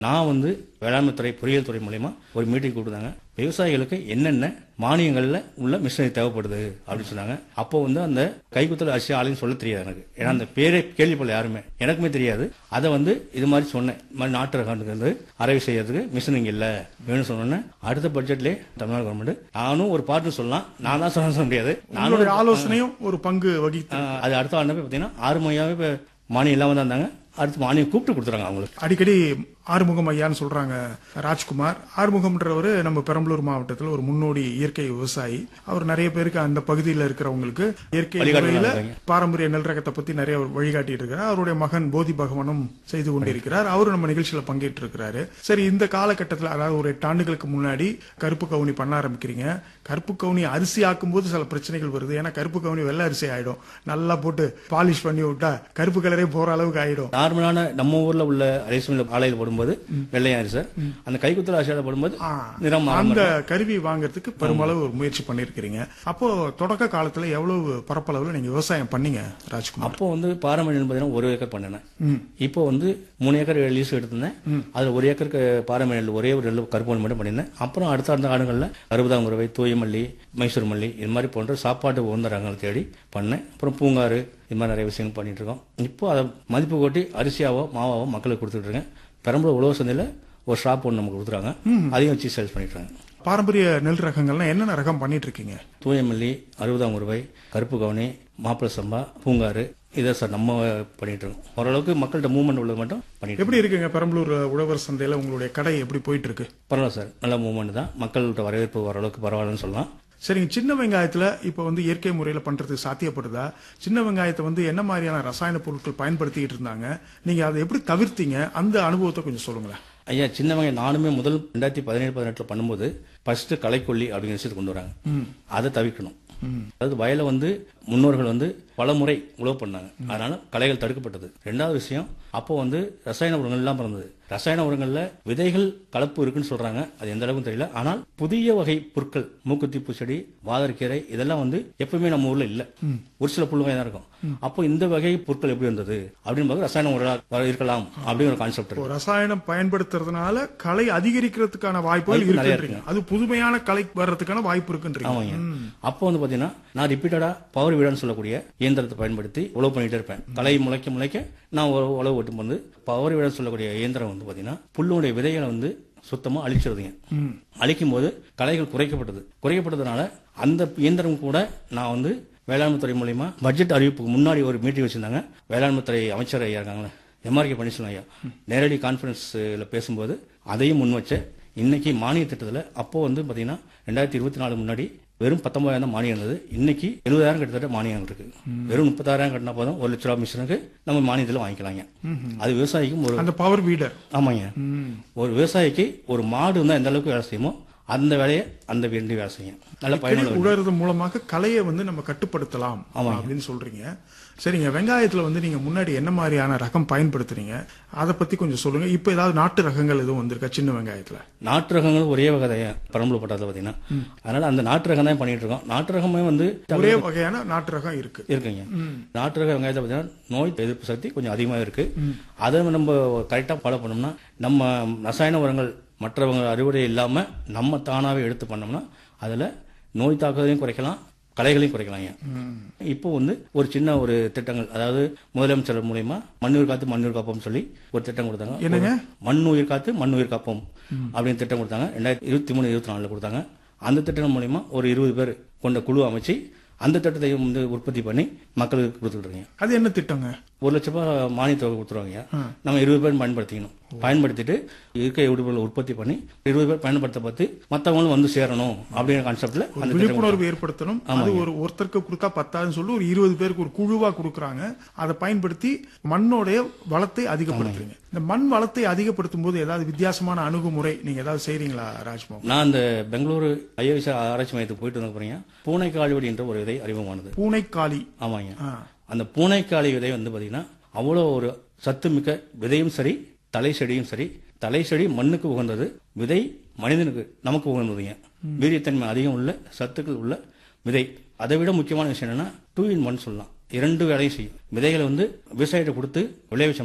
நான் வந்து வேளாண்மை துறை பொறியியல் துறை மூலயமா ஒரு மீட்டிங் கொடுத்தாங்க விவசாயிகளுக்கு என்னென்ன மானியங்கள்ல உள்ள மிஷினரி தேவைப்படுது அப்படின்னு சொன்னாங்க அப்போ வந்து அந்த கைக்குத்தல் அரிசி ஆலைன்னு சொல்ல தெரியாது எனக்கு ஏன்னா அந்த பேரே கேள்விப்படல யாருமே எனக்குமே தெரியாது அதை வந்து இது மாதிரி சொன்னேன் இது மாதிரி நாட்டு ரகத்துக்கு வந்து அரைவு செய்யறதுக்கு மிஷின் இங்க இல்ல வேணும்னு சொன்னோன்னே அடுத்த பட்ஜெட்லேயே தமிழ்நாடு கவர்மெண்ட் நானும் ஒரு பார்ட்னு சொல்லலாம் நான் தான் சொல்ல சொல்ல முடியாது நானும் உங்களுடைய ஆலோசனையும் ஒரு பங்கு வகித்து ஆஹ், அது அடுத்த ஆண்டு போய் பார்த்தீங்கன்னா ஆறு மையாவே இப்போ மானியம் இல்லாமல் தான் இருந்தாங்க அடுத்து மானியம் கூப்பிட்டு கொடுத்துறாங்க அவங்களுக்கு அடிக்கடி ஆறுமுகம் ஐயான்னு சொல்றாங்க ராஜ்குமார் ஆறுமுகம்ன்றவர் நம்ம பெரம்பலூர் மாவட்டத்தில் ஒரு முன்னோடி இயற்கை விவசாயி அவர் நிறைய பேருக்கு அந்த பகுதியில் இருக்கிறவங்களுக்கு இயற்கை வழிகாட்டுதல் முறையில நடத்துறீங்க. பாரம்பரிய நெல் ரகத்தை பத்தி நிறைய அவர் வழிகாட்டிட்டு இருக்கிறார் அவருடைய மகன் போதி பகவானும் செய்து கொண்டிருக்கிறார் அவரும் நம்ம நிகழ்ச்சியில பங்கேற்று இருக்கிறாரு சரி இந்த காலகட்டத்தில் அதாவது ஒரு எட்டு ஆண்டுகளுக்கு முன்னாடி கருப்பு கவுனி பண்ண ஆரம்பிக்கிறீங்க கருப்பு கவுனி அரிசி ஆக்கும்போது சில பிரச்சனைகள் வருது ஏன்னா கருப்பு கவுனி வெள்ளை அரிசி ஆயிடும் நல்லா போட்டு பாலிஷ் பண்ணி விட்டா கருப்பு கலரே போற அளவுக்கு ஆயிடும் நார்மலான நம்ம ஊர்ல உள்ள அரிசி மில் ஆலையில் போடும்போது வெள்ளையா சார் அந்த கைக்குத்தல் அரிசியால போடும்போது நிறம் மாற அந்த கருவி வாங்குறதுக்கு பெருமளவு ஒரு முயற்சி பண்ணிருக்கிறீங்க அப்போ தொடக்க காலத்துல எவ்வளவு பரப்பளவுல நீங்க விவசாயம் பண்ணீங்க ராஜ்குமார் அப்போ வந்து பாரம்பரியம் பார்த்தீங்கன்னா ஒரு ஏக்கர் பண்ணினேன் இப்போ வந்து மூணு ஏக்கர் லீஸ் எடுத்திருந்தேன் அதுல ஒரு ஏக்கருக்கு பாரம்பரிய நெல் ஒரே ஒரு நெல் கருப்பு நெல் மட்டும் பண்ணியிருந்தேன் அப்புறம் அடுத்த அடுத்த ஆண்டுகளில் அறுபதாம் குறவை தூயமல்லி மைசூர் மல்லி இது மாதிரி போன்ற சாப்பாட்டு உகந்த ரகங்களை தேடி பண்ணேன் அப்புறம் பூங்காறு இது மாதிரி நிறைய விஷயங்கள் பண்ணிட்டு இருக்கோம் இப்போ அதை மதிப்பு கூட்டி அரிசியாவோ மாவாவோ மக்களுக்கு கொடுத்துட்டு இருக்கேன் பெரம்பலூர் உழவு சந்தையில் ஒரு ஷாப் ஒன்று நமக்கு கொடுத்துறாங்க அதையும் வச்சு சேல்ஸ் பண்ணிட்டு இருக்காங்க பாரம்பரிய நெல் ரகங்கள்னா என்னென்ன ரகம் பண்ணிட்டு இருக்கீங்க தூயமல்லி அறுபதாம் ரூபாய் கருப்பு கவுனி மாப்பிள சம்பா பூங்காறு இதை சார் நம்ம பண்ணிட்டு இருக்கோம் ஓரளவுக்கு மக்கள்கிட்ட மூவ்மெண்ட் உள்ளது மட்டும் பண்ணிட்டு எப்படி இருக்குங்க பெரம்பலூர் உழவர் சந்தையில உங்களுடைய கடை எப்படி போயிட்டு இருக்கு பரவாயில்ல சார் நல்ல மூவ்மெண்ட் தான் மக்கள்கிட்ட வரவேற்பு ஓரளவுக்கு பரவாயில்லன்னு சொல்லலாம் சரிங்க சின்ன வெங்காயத்துல இப்ப வந்து இயற்கை முறையில பண்றதுக்கு சாத்தியப்படுதா சின்ன வெங்காயத்தை வந்து என்ன மாதிரியான ரசாயன பொருட்கள் பயன்படுத்திட்டு இருந்தாங்க நீங்க அதை எப்படி தவிர்த்தீங்க அந்த அனுபவத்தை கொஞ்சம் சொல்லுங்களேன் ஐயா சின்னவங்க நானுமே முதல் ரெண்டாயிரத்தி பதினேழு பதினெட்டுல பண்ணும்போது ஃபர்ஸ்ட் களைக்கொல்லி அப்படிங்கிற விஷயத்தை கொண்டு வராங்க அதை தவிர்க்கணும் அதாவது வயலை வந்து முன்னோர்கள் வந்து பல முறை உழவு பண்ணாங்க அதனால களைகள் தடுக்கப்பட்டது ரெண்டாவது விஷயம் அப்போ வந்து ரசாயன உரங்கள் எல்லாம் பிறந்தது ரசாயன உரங்கள்ல விதைகள் கலப்பு இருக்குன்னு சொல்றாங்க அது எந்த அளவுக்கு தெரியல ஆனால் புதிய வகை புற்கள் மூக்குத்தி பூச்செடி வாதற்கீரை இதெல்லாம் வந்து எப்பவுமே நம்ம ஊர்ல இல்ல ஒரு சில புல் வகை தான் இருக்கும் அப்போ இந்த வகை பொருட்கள் எப்படி வந்தது அப்படின்னு பார்க்க ரசாயன உரம் இருக்கலாம் அப்படிங்கிற ஒரு கான்செப்ட் இப்போ இருக்கு ரசாயனம் பயன்படுத்துறதுனால களை அதிகரிக்கிறதுக்கான வாய்ப்புகள் வாய்ப்பு நிறைய இருக்குன்றீங்க அது புதுமையான களை வர்றதுக்கான வாய்ப்பு இருக்குன்றீங்க ஆமாங்க அப்போ வந்து பாத்தீங்கன்னா நான் ரிப்பீட்டடா பவர் வீடான்னு சொல்லக்கூடிய இயந்திரத்தை பயன்படுத்தி உழவு பண்ணிட்டே இருப்பேன் களை முளைக்க முளைக்க நான் உழவு உழவு ஓட்டும் போது பவர் வீடான்னு சொல்லக்கூடிய இயந்திரம் வந்து பாத்தீங்கன்னா புல்லுடைய விதைகளை வந்து சுத்தமா அழிச்சிருதுங்க அழிக்கும் போது களைகள் குறைக்கப்பட்டது குறைக்கப்பட்டதுனால அந்த இயந்திரம் கூட நான் வந்து வேளாண்மை துறை மூலியமா பட்ஜெட் அறிவிப்புக்கு முன்னாடி ஒரு மீட்டிங் வச்சிருந்தாங்க வேளாண்மை துறை அமைச்சர் ஐயா இருக்காங்களே எம்ஆர்கே பன்னீர்செல்வம் ஐயா நேரடி கான்ஃபரன்ஸ்ல பேசும்போது அதையும் முன் வச்சேன் இன்னைக்கு மானிய திட்டத்தில் அப்போ வந்து பாத்தீங்கன்னா ரெண்டாயிரத்தி இருபத்தி நாலு முன்னாடி வெறும் பத்தொன்பதாயிரம் தான் மானியம் இருந்தது இன்னைக்கு எழுபதாயிரம் கிட்டத்தட்ட மானியம் இருக்கு வெறும் முப்பத்தாயிரம் கட்டினா போதும் ஒரு லட்ச ரூபா மிஷினுக்கு நம்ம மானியத்தில் வாங்கிக்கலாங்க அது விவசாயிக்கும் ஒரு அந்த பவர் வீடர் ஆமாங்க ஒரு விவசாயிக்கு ஒரு மாடு இருந்தா எந்த அளவுக்கு வேலை செய்யுமோ அந்த வேலையை அந்த வேண்டி வேலை செய்யும் நல்ல பயனுள்ள உழறது மூலமாக கலையை வந்து நம்ம கட்டுப்படுத்தலாம் அப்படின்னு சொல்றீங்க சரிங்க வெங்காயத்துல வந்து நீங்க முன்னாடி என்ன மாதிரியான ரகம் பயன்படுத்துறீங்க அதை பத்தி கொஞ்சம் சொல்லுங்க இப்ப ஏதாவது நாட்டு ரகங்கள் எதுவும் வந்திருக்கா சின்ன வெங்காயத்துல நாட்டு ரகங்கள் ஒரே வகை தான் பரம்பு பட்டத்தில் பார்த்தீங்கன்னா அதனால அந்த நாட்டு ரகம் தான் பண்ணிட்டு இருக்கோம் நாட்டு ரகமே வந்து ஒரே வகையான நாட்டு ரகம் இருக்கு இருக்குங்க நாட்டு ரக வெங்காயத்தை பார்த்தீங்கன்னா நோய் எதிர்ப்பு சக்தி கொஞ்சம் அதிகமாக இருக்கு அதை நம்ம கரெக்டாக ஃபாலோ பண்ணோம்னா நம்ம ரசாயன உரங்கள் மற்றவங்க அறுவடை இல்லாம நம்ம தானாவே எடுத்து பண்ணோம்னா அதுல நோய் தாக்குதலையும் குறைக்கலாம் களைகளையும் குறைக்கலாங்க இப்போ வந்து ஒரு சின்ன ஒரு திட்டங்கள் அதாவது முதலமைச்சர் மூலியமா மண்ணுயிர் காத்து மண்ணுயிர் காப்போம் சொல்லி ஒரு திட்டம் கொடுத்தாங்க என்னங்க? மண்ணுயிர் காத்து மண்ணுயிர் காப்போம் அப்படின்னு திட்டம் கொடுத்தாங்க ரெண்டாயிரத்தி இருபத்தி மூணு இருபத்தி நாலுல கொடுத்தாங்க அந்த திட்டம் மூலியமா ஒரு இருபது பேர் கொண்ட குழு அமைச்சு அந்த திட்டத்தையும் வந்து உற்பத்தி பண்ணி மக்களுக்கு கொடுத்துட்டு இருக்கீங்க அது என்ன திட்டங்க ஒரு லட்ச ரூபாய் மானிய தொகை கொடுத்துருவாங்க நம்ம இருபது பேர் பயன்படுத்திக்கணும் பயன்படுத்திட்டு இருக்கை உடுப்புகளை உற்பத்தி பண்ணி இருபது பேர் பயன்படுத்த பார்த்து மற்றவங்களும் வந்து சேரணும் அப்படிங்கிற கான்செப்ட்ல அந்த திட்டம் விழிப்புணர்வு ஏற்படுத்தணும் அது ஒரு ஒருத்தருக்கு கொடுத்தா பத்தாதுன்னு சொல்லி ஒரு இருபது பேருக்கு ஒரு குழுவா கொடுக்குறாங்க அதை பயன்படுத்தி மண்ணோடைய வளத்தை அதிகப்படுத்துறீங்க இந்த மண் வளத்தை அதிகப்படுத்தும் போது ஏதாவது வித்தியாசமான அணுகுமுறை நீங்க ஏதாவது செய்றீங்களா ராஜ்மோகன் நான் இந்த பெங்களூரு ஐஏஎஸ் ஆராய்ச்சி மையத்துக்கு போயிட்டு வந்த போறீங்க பூனைக்காலிவடி என்ற ஒரு விதை அறிமுகமானது பூனைக்காளி ஆமாங்க ஆ. அந்த பூனைக்காளி விதை வந்து பாத்தீங்கன்னா அவ்வளோ ஒரு சத்து மிக்க விதையும் சரி தலை செடியும் சரி தலை செடி மண்ணுக்கு உகந்தது விதை மனிதனுக்கு நமக்கு உகந்ததுங்க வீரியத்தன்மை அதிகம் உள்ள சத்துக்கள் உள்ள விதை அதை விட முக்கியமான விஷயம் என்னன்னா டூ இன் ஒன் சொல்லலாம் இரண்டு வேலையும் செய்யும் விதைகளை வந்து விவசாயிட்ட கொடுத்து விளைவிச்சோம்னா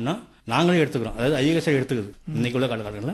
நாங்களே எடுத்துக்கிறோம் அதாவது ஐஏஎஸ் எடுத்துக்குது இன்னைக்கு உள்ள காலகட்டங்களில்